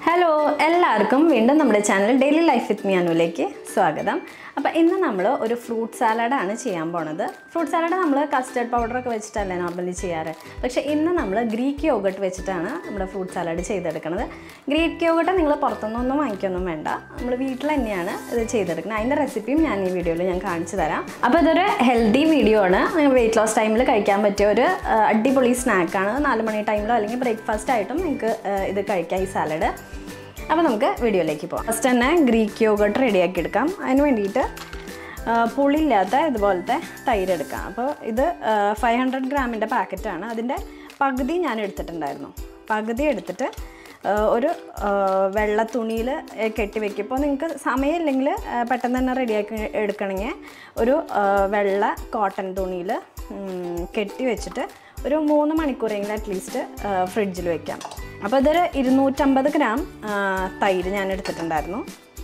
hello എല്ലാവർക്കും വീണ്ടും നമ്മുടെ channel Daily Life with Me അനുവിലേക്ക് സ്വാഗതം അപ്പോൾ ഇന്ന് നമ്മൾ ഒരു ഫ്രൂട്ട് സാലഡാണ് ചെയ്യാൻ പോണത് ഫ്രൂട്ട് സാലഡ് നമ്മൾ കസ്റ്റർഡ് പൗഡറൊക്കെ വെച്ചിട്ടല്ലേ നോർമലി ചെയ്യാറ് പക്ഷേ ഇന്ന് നമ്മൾ ഗ്രീക്ക് യോഗട്ട് വെച്ചിട്ടാണ് നമ്മുടെ ഫ്രൂട്ട് സാലഡ് ചെയ്തെടുക്കുന്നത് ഗ്രീക്ക് യോഗട്ട് നിങ്ങൾ പുറത്തുനിന്നൊന്നും വാങ്ങിക്കൊന്നും വേണ്ട നമ്മൾ വീട്ടിൽ തന്നെയാണ് ഇത് ചെയ്തെടുക്കുന്നത് അതിൻ്റെ റെസിപ്പിയും ഞാൻ ഈ വീഡിയോയിൽ ഞാൻ കാണിച്ചു തരാം അപ്പോൾ ഇതൊരു ഹെൽത്തി വീഡിയോ ആണ് നിങ്ങൾ വെയിറ്റ് ലോസ് ടൈമിൽ കഴിക്കാൻ പറ്റിയ ഒരു ആ, അടിപൊളി സ്നാക്കാണ് നാല് മണി ടൈമിലോ അല്ലെങ്കിൽ ബ്രേക്ക്ഫാസ്റ്റ് ആയിട്ടും നിങ്ങൾക്ക് ആ, ഇത് കഴിക്കാം ഈ സാലഡ് അപ്പോൾ നമുക്ക് വീഡിയോയിലേക്ക് പോകാം ഫസ്റ്റ് തന്നെ ഗ്രീക്ക് യോഗട്ട് റെഡിയാക്കി എടുക്കാം അതിന് വേണ്ടിയിട്ട് ആ, പുളിയില്ലാത്ത ഇതുപോലത്തെ തൈര് എടുക്കാം അപ്പോൾ ഇത് ഫൈവ് ഹൺഡ്രഡ് ഗ്രാമിൻ്റെ പാക്കറ്റാണ് അതിൻ്റെ പകുതി ഞാൻ എടുത്തിട്ടുണ്ടായിരുന്നു പകുതി എടുത്തിട്ട് ആ, ഒരു ആ, വെള്ള തുണിയിൽ കെട്ടി വെക്കും ഇപ്പോൾ നിങ്ങൾക്ക് സമയമില്ലെങ്കിൽ ആ, പെട്ടെന്ന് തന്നെ റെഡിയാക്കി എടുക്കണമെങ്കിൽ ഒരു ആ, വെള്ള കോട്ടൺ തുണിയിൽ കെട്ടി വെച്ചിട്ട് ഒരു മൂന്ന് മണിക്കൂറെങ്കിലും അറ്റ്ലീസ്റ്റ് ഫ്രിഡ്ജിൽ വെക്കാം അപ്പോൾ ഇതൊരു ഇരുന്നൂറ്റമ്പത് ഗ്രാം ആ, തൈര് ഞാൻ എടുത്തിട്ടുണ്ടായിരുന്നു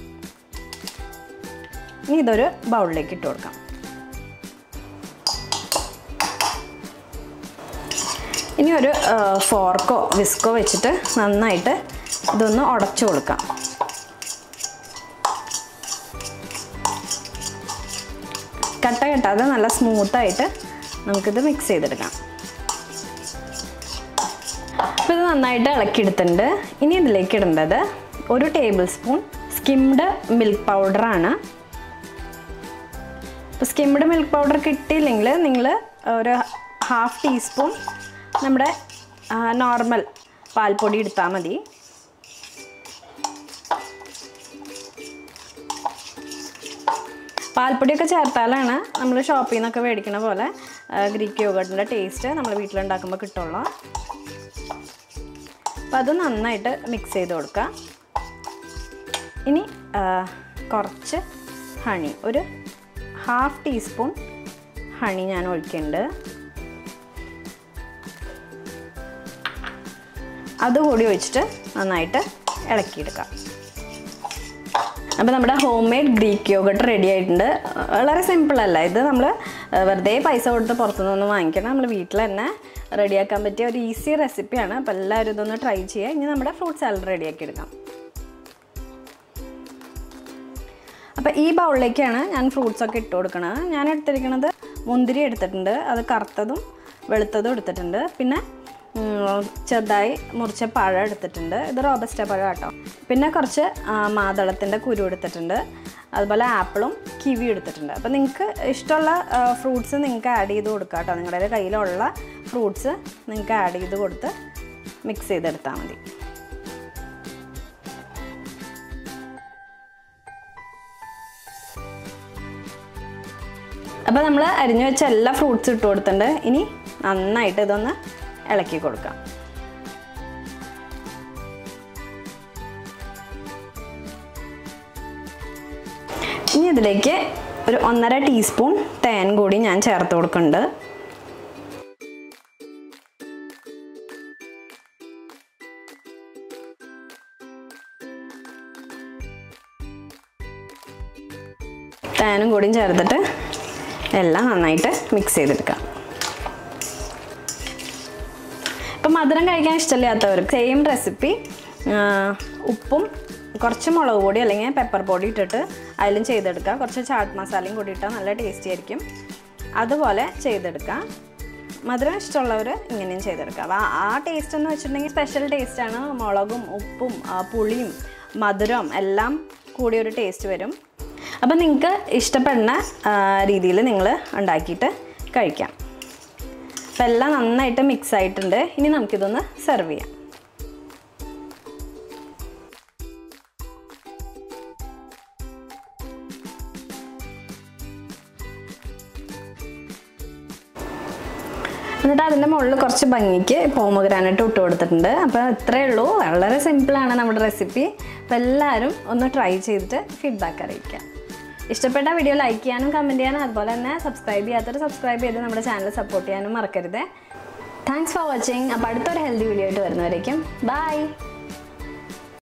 ഇനി ഇതൊരു ബൗളിലേക്ക് ഇട്ട് കൊടുക്കാം ഇനി ഒരു ഫോർക്കോ വിസ്കോ വെച്ചിട്ട് നന്നായിട്ട് ഇതൊന്ന് ഉടച്ചു കൊടുക്കാം കട്ട കെട്ടാതെ നല്ല സ്മൂത്തായിട്ട് നമുക്കിത് മിക്സ് ചെയ്തെടുക്കാം അപ്പോൾ ഇത് നന്നായിട്ട് ഇളക്കിയെടുത്തിട്ടുണ്ട് ഇനി ഇതിലേക്ക് ഇടേണ്ടത് ഒരു ടേബിൾ സ്പൂൺ സ്കിംഡ് മിൽക്ക് പൗഡറാണ് ഇപ്പോൾ സ്കിംഡ് മിൽക്ക് പൗഡർ കിട്ടിയില്ലെങ്കിൽ നിങ്ങൾ ഒരു ഹാഫ് ടീസ്പൂൺ നമ്മുടെ നോർമൽ പാൽപ്പൊടി എടുത്താൽ മതി പാൽപ്പൊടിയൊക്കെ ചേർത്താലാണ് നമ്മൾ ഷോപ്പിൽ നിന്നൊക്കെ മേടിക്കണ പോലെ ആ, ഗ്രീക്ക് യോഗട്ടിൻ്റെ ടേസ്റ്റ് നമ്മൾ വീട്ടിലുണ്ടാക്കുമ്പോൾ കിട്ടുള്ളൂ അപ്പം അത് നന്നായിട്ട് മിക്സ് ചെയ്ത് കൊടുക്കുക ഇനി ആ, കുറച്ച് ഹണി ഒരു ഹാഫ് ടീസ്പൂൺ ഹണി ഞാൻ ഒഴിക്കുന്നുണ്ട് അതുകൂടി ഒഴിച്ചിട്ട് നന്നായിട്ട് ഇളക്കിയെടുക്കാം അപ്പോൾ നമ്മുടെ home made Greek yogurt ready ആയിട്ടുണ്ട് വളരെ സിമ്പിൾ അല്ല ഇത് നമ്മൾ വെറുതെ പൈസ കൊടുത്ത് പുറത്തുനിന്നൊന്നും വാങ്ങിക്കണം നമ്മൾ വീട്ടിൽ തന്നെ റെഡിയാക്കാൻ പറ്റിയ ഒരു ഈസി റെസിപ്പിയാണ് അപ്പോൾ എല്ലാവരും ഇതൊന്ന് ട്രൈ ചെയ്യുക ഇനി നമ്മുടെ ഫ്രൂട്ട് സാലഡ് റെഡിയാക്കി എടുക്കാം അപ്പോൾ ഈ ബൗളിലേക്കാണ് ഞാൻ ഫ്രൂട്ട്സ് ഒക്കെ ഇട്ട് കൊടുക്കണത് ഞാൻ എടുത്തിരിക്കുന്നത് മുന്തിരി എടുത്തിട്ടുണ്ട് അത് കറുത്തതും വെളുത്തതും എടുത്തിട്ടുണ്ട് പിന്നെ ഉം, ചെറുതായി മുറിച്ച പഴം എടുത്തിട്ടുണ്ട് ഇത് റോബസ്റ്റ പഴം കേട്ടോ പിന്നെ കുറച്ച് ആ, മാതളത്തിൻ്റെ കുരു എടുത്തിട്ടുണ്ട് അതുപോലെ ആപ്പിളും കിവി എടുത്തിട്ടുണ്ട് അപ്പോൾ നിങ്ങൾക്ക് ഇഷ്ടമുള്ള ഫ്രൂട്ട്സ് നിങ്ങൾക്ക് ആഡ് ചെയ്ത് കൊടുക്കുക കേട്ടോ നിങ്ങളുടെ കയ്യിലുള്ള ഫ്രൂട്ട്സ് നിങ്ങൾക്ക് ആഡ് ചെയ്ത് കൊടുത്ത് മിക്സ് ചെയ്തെടുത്താൽ മതി അപ്പോൾ നമ്മൾ അരിഞ്ഞു വെച്ച എല്ലാ ഫ്രൂട്ട്സും ഇട്ട് കൊടുത്തിട്ടുണ്ട് ഇനി നന്നായിട്ട് ഇതൊന്ന് ഇളക്കി കൊടുക്കാം ഇനി ഇതിലേക്ക് ഒരു ഒന്നര ടീസ്പൂൺ തേൻ കൂടി ഞാൻ ചേർത്ത് കൊടുക്കുന്നുണ്ട് തേനും കൂടിയും ചേർത്തിട്ട് എല്ലാം നന്നായിട്ട് മിക്സ് ചെയ്തെടുക്കാം ഇപ്പം മധുരം കഴിക്കാൻ ഇഷ്ടമില്ലാത്തവർക്ക് സെയിം റെസിപ്പി ഉപ്പും കുറച്ച് മുളക് പൊടി അല്ലെങ്കിൽ പെപ്പർ പൊടി ഇട്ടിട്ട് അതിലും ചെയ്തെടുക്കുക കുറച്ച് ചാട്ട് മസാലയും കൂടി ഇട്ടാൽ നല്ല ടേസ്റ്റി ആയിരിക്കും അതുപോലെ ചെയ്തെടുക്കാം മധുരം ഇഷ്ടമുള്ളവർ ഇങ്ങനെയും ചെയ്തെടുക്കുക അപ്പോൾ ആ ടേസ്റ്റ് എന്ന് വെച്ചിട്ടുണ്ടെങ്കിൽ സ്പെഷ്യൽ ടേസ്റ്റാണ് മുളകും ഉപ്പും ആ, പുളിയും മധുരവും എല്ലാം കൂടിയൊരു ടേസ്റ്റ് വരും അപ്പം നിങ്ങൾക്ക് ഇഷ്ടപ്പെടുന്ന രീതിയിൽ നിങ്ങൾ ഉണ്ടാക്കിയിട്ട് കഴിക്കാം അപ്പം എല്ലാം നന്നായിട്ട് മിക്സ് ആയിട്ടുണ്ട് ഇനി നമുക്കിതൊന്ന് സെർവ് ചെയ്യാം എന്നിട്ട് അതിൻ്റെ മുകളിൽ കുറച്ച് ഭംഗിക്ക് പോമഗ്രാനൈറ്റ് ഇട്ട് കൊടുത്തിട്ടുണ്ട് അപ്പോൾ ഇത്രയേ ഉള്ളൂ വളരെ സിമ്പിളാണ് നമ്മുടെ റെസിപ്പി അപ്പോൾ എല്ലാവരും ഒന്ന് ട്രൈ ചെയ്തിട്ട് ഫീഡ്ബാക്ക് അറിയിക്കാം ഇഷ്ടപ്പെട്ട വീഡിയോ ലൈക്ക് ചെയ്യാനും കമൻറ്റ് ചെയ്യാനും അതുപോലെ തന്നെ സബ്സ്ക്രൈബ് ചെയ്യാത്തവർ സബ്സ്ക്രൈബ് ചെയ്ത് നമ്മുടെ ചാനൽ സപ്പോർട്ട് ചെയ്യാനും മറക്കരുത് താങ്ക്സ് ഫോർ വാച്ചിങ് അപ്പോൾ അടുത്തൊരു ഹെൽത്തി വീഡിയോ ആയിട്ട് വരുന്നവരേക്കും ബൈ